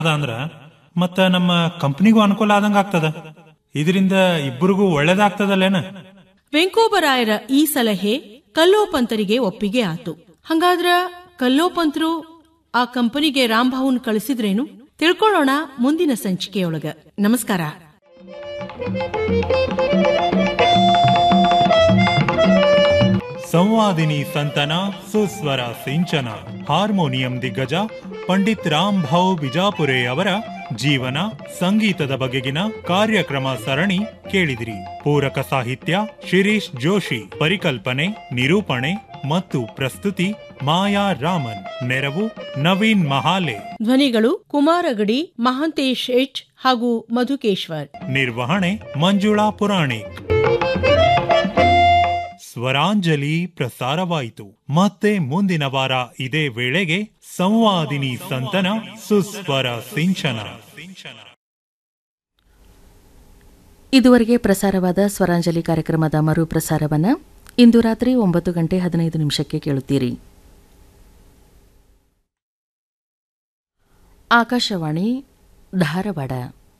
ಅದ ಅಂದ್ರ ಮತ್ತ ನಮ್ಮ ಕಂಪನಿಗೂ ಅನುಕೂಲ ಆದಂಗ ಆಗ್ತದ ಇದರಿಂದ ಇಬ್ಬರಿಗೂ ಒಳ್ಳೇದಾಗ್ತದಲ್ಲೇನ ವೆಂಕೋಬರಾಯರ ಈ ಸಲಹೆ ಕಲ್ಲೋಪಂತರಿಗೆ ಒಪ್ಪಿಗೆ ಆತು ಹಂಗಾದ್ರ ಕಲ್ಲೋಪಂತರು ಆ ಕಂಪನಿಗೆ ರಾಂಭಾವುನ್ ಕಳಿಸಿದ್ರೇನು ತಿಳ್ಕೊಳ್ಳೋಣ ಮುಂದಿನ ಸಂಚಿಕೆಯೊಳಗ ನಮಸ್ಕಾರ ಸಂವಾದಿನಿ ಸಂತನ ಸುಸ್ವರ ಸಿಂಚನ ಹಾರ್ಮೋನಿಯಂ ದಿಗ್ಗಜ ಪಂಡಿತ್ ರಾಮ್ ಭಾವ್ ಬಿಜಾಪುರೆ ಅವರ ಜೀವನ ಸಂಗೀತದ ಬಗೆಗಿನ ಕಾರ್ಯಕ್ರಮ ಸರಣಿ ಕೇಳಿದಿರಿ ಪೂರಕ ಸಾಹಿತ್ಯ ಶಿರೀಶ್ ಜೋಶಿ ಪರಿಕಲ್ಪನೆ ನಿರೂಪಣೆ ಮತ್ತು ಪ್ರಸ್ತುತಿ ಮಾಯಾ ರಾಮನ್ ನೆರವು ನವೀನ್ ಮಹಾಲೆ ಧ್ವನಿಗಳು ಕುಮಾರಗಡಿ ಮಹಾಂತೇಶ್ ಎಚ್ ಹಾಗೂ ಮಧುಕೇಶ್ವರ್ ನಿರ್ವಹಣೆ ಮಂಜುಳಾ ಪುರಾಣಿಕ್ ಸ್ವರಾಂಜಲಿ ಪ್ರಸಾರವಾಯಿತು ಮತ್ತೆ ಮುಂದಿನ ವಾರ ಇದೇ ವೇಳೆಗೆ ಸಂವಾದಿನಿ ಸಂತನ ಸುಸ್ವರ ಸಿಂಚನ ಇದುವರೆಗೆ ಪ್ರಸಾರವಾದ ಸ್ವರಾಂಜಲಿ ಕಾರ್ಯಕ್ರಮದ ಮರು ಪ್ರಸಾರವನ್ನ ಇಂದು ರಾತ್ರಿ ಒಂಬತ್ತು ಗಂಟೆ ಹದಿನೈದು ನಿಮಿಷಕ್ಕೆ ಕೇಳುತ್ತೀರಿ ಆಕಾಶವಾಣಿ ಧಾರವಾಡ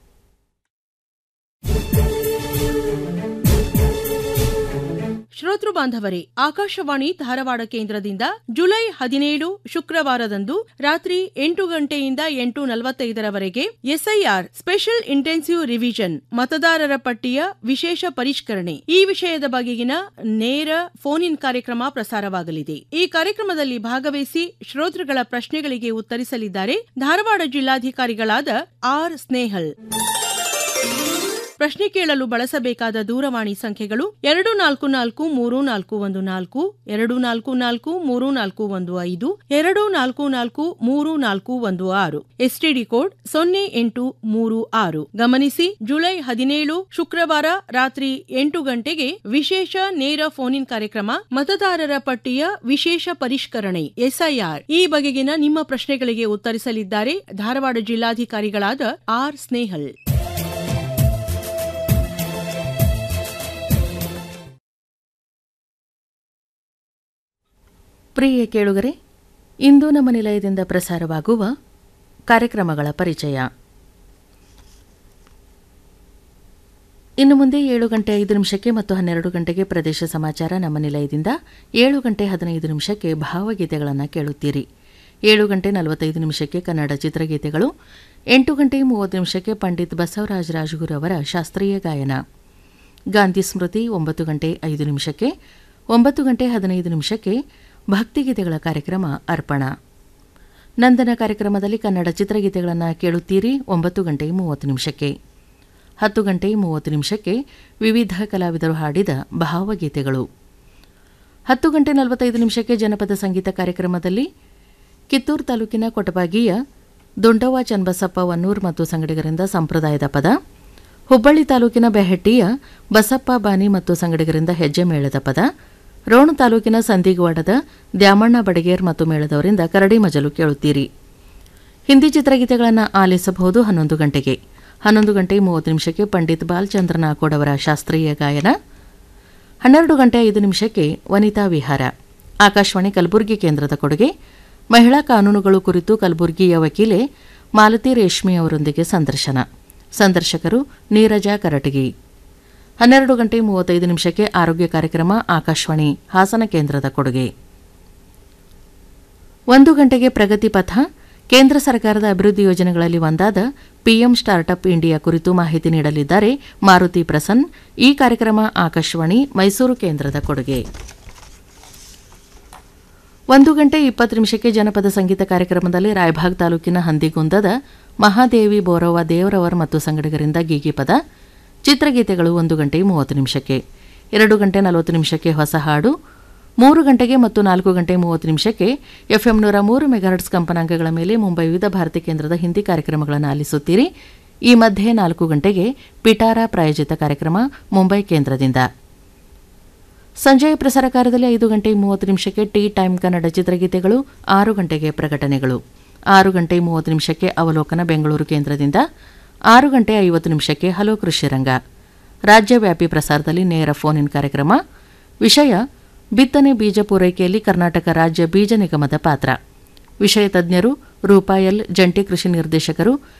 ಶ್ರೋತೃ ಬಾಂಧವರೇ ಆಕಾಶವಾಣಿ ಧಾರವಾಡ ಕೇಂದ್ರದಿಂದ ಜುಲೈ ಹದಿನೇಳು ಶುಕ್ರವಾರದಂದು ರಾತ್ರಿ ಎಂಟು ಗಂಟೆಯಿಂದ ಎಂಟು ನಲವತ್ತೈದರವರೆಗೆ ಎಸ್ಐಆರ್ ಸ್ಪೆಷಲ್ ಇಂಟೆನ್ಸಿವ್ ರಿವಿಷನ್ ಮತದಾರರ ಪಟ್ಟಿಯ ವಿಶೇಷ ಪರಿಷ್ಕರಣೆ ಈ ವಿಷಯದ ಬಗೆಗಿನ ನೇರ ಫೋನ್ ಇನ್ ಕಾರ್ಯಕ್ರಮ ಪ್ರಸಾರವಾಗಲಿದೆ ಈ ಕಾರ್ಯಕ್ರಮದಲ್ಲಿ ಭಾಗವಹಿಸಿ ಶ್ರೋತೃಗಳ ಪ್ರಶ್ನೆಗಳಿಗೆ ಉತ್ತರಿಸಲಿದ್ದಾರೆ ಧಾರವಾಡ ಜಿಲ್ಲಾಧಿಕಾರಿಗಳಾದ ಆರ್ ಸ್ನೇಹಲ್ ಪ್ರಶ್ನೆ ಕೇಳಲು ಬಳಸಬೇಕಾದ ದೂರವಾಣಿ ಸಂಖ್ಯೆಗಳು ಎರಡು ನಾಲ್ಕು ನಾಲ್ಕು ಮೂರು ನಾಲ್ಕು ಒಂದು ನಾಲ್ಕು ಎರಡು ನಾಲ್ಕು ನಾಲ್ಕು ಮೂರು ನಾಲ್ಕು ಒಂದು ಐದು ಎರಡು ನಾಲ್ಕು ನಾಲ್ಕು ಮೂರು ನಾಲ್ಕು ಒಂದು ಆರು ಎಸ್ಟಿಡಿ ಕೋಡ್ ಸೊನ್ನೆ ಎಂಟು ಮೂರು ಆರು ಗಮನಿಸಿ ಜುಲೈ ಹದಿನೇಳು ಶುಕ್ರವಾರ ರಾತ್ರಿ ಎಂಟು ಗಂಟೆಗೆ ವಿಶೇಷ ನೇರ ಫೋನ್ ಇನ್ ಕಾರ್ಯಕ್ರಮ ಮತದಾರರ ಪಟ್ಟಿಯ ವಿಶೇಷ ಪರಿಷ್ಕರಣೆ ಎಸ್ಐಆರ್ ಈ ಬಗೆಗಿನ ನಿಮ್ಮ ಪ್ರಶ್ನೆಗಳಿಗೆ ಉತ್ತರಿಸಲಿದ್ದಾರೆ ಧಾರವಾಡ ಜಿಲ್ಲಾಧಿಕಾರಿಗಳಾದ ಆರ್ ಸ್ನೇಹಲ್ ಪ್ರಿಯ ಕೇಳುಗರೆ ಇಂದು ನಮ್ಮ ನಿಲಯದಿಂದ ಪ್ರಸಾರವಾಗುವ ಕಾರ್ಯಕ್ರಮಗಳ ಪರಿಚಯ ಇನ್ನು ಮುಂದೆ ಏಳು ಗಂಟೆ ಐದು ನಿಮಿಷಕ್ಕೆ ಮತ್ತು ಹನ್ನೆರಡು ಗಂಟೆಗೆ ಪ್ರದೇಶ ಸಮಾಚಾರ ನಮ್ಮ ನಿಲಯದಿಂದ ಏಳು ಗಂಟೆ ಹದಿನೈದು ನಿಮಿಷಕ್ಕೆ ಭಾವಗೀತೆಗಳನ್ನು ಕೇಳುತ್ತೀರಿ ಏಳು ಗಂಟೆ ನಲವತ್ತೈದು ನಿಮಿಷಕ್ಕೆ ಕನ್ನಡ ಚಿತ್ರಗೀತೆಗಳು ಎಂಟು ಗಂಟೆ ಮೂವತ್ತು ನಿಮಿಷಕ್ಕೆ ಪಂಡಿತ್ ಬಸವರಾಜ ರಾಜಗುರು ಅವರ ಶಾಸ್ತ್ರೀಯ ಗಾಯನ ಗಾಂಧಿ ಸ್ಮೃತಿ ಒಂಬತ್ತು ಗಂಟೆ ಐದು ನಿಮಿಷಕ್ಕೆ ಒಂಬತ್ತು ಗಂಟೆ ಹದಿನೈದು ನಿಮಿಷಕ್ಕೆ ಭಕ್ತಿಗೀತೆಗಳ ಕಾರ್ಯಕ್ರಮ ಅರ್ಪಣ ನಂದನ ಕಾರ್ಯಕ್ರಮದಲ್ಲಿ ಕನ್ನಡ ಚಿತ್ರಗೀತೆಗಳನ್ನು ಕೇಳುತ್ತೀರಿ ಒಂಬತ್ತು ಗಂಟೆ ಮೂವತ್ತು ನಿಮಿಷಕ್ಕೆ ಹತ್ತು ಗಂಟೆ ಮೂವತ್ತು ನಿಮಿಷಕ್ಕೆ ವಿವಿಧ ಕಲಾವಿದರು ಹಾಡಿದ ಭಾವಗೀತೆಗಳು ಹತ್ತು ಗಂಟೆ ನಲವತ್ತೈದು ನಿಮಿಷಕ್ಕೆ ಜನಪದ ಸಂಗೀತ ಕಾರ್ಯಕ್ರಮದಲ್ಲಿ ಕಿತ್ತೂರು ತಾಲೂಕಿನ ಕೊಟಬಾಗಿಯ ದೊಂಡವ್ವ ಚನ್ನಬಸಪ್ಪ ವನ್ನೂರ್ ಮತ್ತು ಸಂಗಡಿಗರಿಂದ ಸಂಪ್ರದಾಯದ ಪದ ಹುಬ್ಬಳ್ಳಿ ತಾಲೂಕಿನ ಬೆಹಟ್ಟಿಯ ಬಸಪ್ಪ ಬಾನಿ ಮತ್ತು ಸಂಗಡಿಗರಿಂದ ಹೆಜ್ಜೆ ಮೇಳದ ಪದ ರೋಣ ತಾಲೂಕಿನ ಸಂದಿಗವಾಡದ ದ್ಯಾಮಣ್ಣ ಬಡಗೇರ್ ಮತ್ತು ಮೇಳದವರಿಂದ ಕರಡಿ ಮಜಲು ಕೇಳುತ್ತೀರಿ ಹಿಂದಿ ಚಿತ್ರಗೀತೆಗಳನ್ನು ಆಲಿಸಬಹುದು ಹನ್ನೊಂದು ಗಂಟೆಗೆ ಹನ್ನೊಂದು ಗಂಟೆ ಮೂವತ್ತು ನಿಮಿಷಕ್ಕೆ ಪಂಡಿತ್ ಬಾಲಚಂದ್ರ ನಾಕೋಡ್ ಅವರ ಶಾಸ್ತ್ರೀಯ ಗಾಯನ ಹನ್ನೆರಡು ಗಂಟೆ ಐದು ನಿಮಿಷಕ್ಕೆ ವನಿತಾ ವಿಹಾರ ಆಕಾಶವಾಣಿ ಕಲಬುರಗಿ ಕೇಂದ್ರದ ಕೊಡುಗೆ ಮಹಿಳಾ ಕಾನೂನುಗಳು ಕುರಿತು ಕಲಬುರಗಿಯ ವಕೀಲೆ ಮಾಲತಿ ರೇಷ್ಮಿ ಅವರೊಂದಿಗೆ ಸಂದರ್ಶನ ಸಂದರ್ಶಕರು ನೀರಜಾ ಕರಟಗಿ ಹನ್ನೆರಡು ಗಂಟೆ ಮೂವತ್ತೈದು ನಿಮಿಷಕ್ಕೆ ಆರೋಗ್ಯ ಕಾರ್ಯಕ್ರಮ ಆಕಾಶವಾಣಿ ಹಾಸನ ಕೇಂದ್ರದ ಕೊಡುಗೆ ಒಂದು ಗಂಟೆಗೆ ಪ್ರಗತಿ ಪಥ ಕೇಂದ್ರ ಸರ್ಕಾರದ ಅಭಿವೃದ್ಧಿ ಯೋಜನೆಗಳಲ್ಲಿ ಒಂದಾದ ಪಿಎಂ ಸ್ಟಾರ್ಟ್ಅಪ್ ಇಂಡಿಯಾ ಕುರಿತು ಮಾಹಿತಿ ನೀಡಲಿದ್ದಾರೆ ಮಾರುತಿ ಪ್ರಸನ್ ಈ ಕಾರ್ಯಕ್ರಮ ಆಕಾಶವಾಣಿ ಮೈಸೂರು ಕೇಂದ್ರದ ಕೊಡುಗೆ ಒಂದು ಗಂಟೆ ಇಪ್ಪತ್ತು ನಿಮಿಷಕ್ಕೆ ಜನಪದ ಸಂಗೀತ ಕಾರ್ಯಕ್ರಮದಲ್ಲಿ ರಾಯಭಾಗ್ ತಾಲೂಕಿನ ಹಂದಿಗುಂದದ ಮಹಾದೇವಿ ಬೋರವ್ವ ದೇವರವರ್ ಮತ್ತು ಸಂಗಡಿಗರಿಂದ ಗೀಗಿ ಪದ ಚಿತ್ರಗೀತೆಗಳು ಒಂದು ಗಂಟೆ ಮೂವತ್ತು ನಿಮಿಷಕ್ಕೆ ಎರಡು ಗಂಟೆ ನಲವತ್ತು ನಿಮಿಷಕ್ಕೆ ಹೊಸ ಹಾಡು ಮೂರು ಗಂಟೆಗೆ ಮತ್ತು ನಾಲ್ಕು ಗಂಟೆ ಮೂವತ್ತು ನಿಮಿಷಕ್ಕೆ ಎಫ್ಎಂ ನೂರ ಮೂರು ಮೆಗಾಹರ್ಟ್ಸ್ ಕಂಪನಾಂಕಗಳ ಮೇಲೆ ಮುಂಬೈ ವಿವಿಧ ಭಾರತಿ ಕೇಂದ್ರದ ಹಿಂದಿ ಕಾರ್ಯಕ್ರಮಗಳನ್ನು ಆಲಿಸುತ್ತೀರಿ ಈ ಮಧ್ಯೆ ನಾಲ್ಕು ಗಂಟೆಗೆ ಪಿಟಾರ ಪ್ರಾಯೋಜಿತ ಕಾರ್ಯಕ್ರಮ ಮುಂಬೈ ಕೇಂದ್ರದಿಂದ ಸಂಜೆಯ ಪ್ರಸಾರ ಕಾರ್ಯದಲ್ಲಿ ಐದು ಗಂಟೆ ಮೂವತ್ತು ನಿಮಿಷಕ್ಕೆ ಟೀ ಟೈಮ್ ಕನ್ನಡ ಚಿತ್ರಗೀತೆಗಳು ಆರು ಗಂಟೆಗೆ ಪ್ರಕಟಣೆಗಳು ಆರು ಗಂಟೆ ಮೂವತ್ತು ನಿಮಿಷಕ್ಕೆ ಅವಲೋಕನ ಬೆಂಗಳೂರು ಕೇಂದ್ರದಿಂದ ಆರು ಗಂಟೆ ಐವತ್ತು ನಿಮಿಷಕ್ಕೆ ಹಲೋ ಕೃಷಿ ರಂಗ ರಾಜ್ಯವ್ಯಾಪಿ ಪ್ರಸಾರದಲ್ಲಿ ನೇರ ಫೋನ್ ಇನ್ ಕಾರ್ಯಕ್ರಮ ವಿಷಯ ಬಿತ್ತನೆ ಬೀಜ ಪೂರೈಕೆಯಲ್ಲಿ ಕರ್ನಾಟಕ ರಾಜ್ಯ ಬೀಜ ನಿಗಮದ ಪಾತ್ರ ವಿಷಯ ತಜ್ಞರು ರೂಪಾಯಲ್ ಜಂಟಿ ಕೃಷಿ ನಿರ್ದೇಶಕರು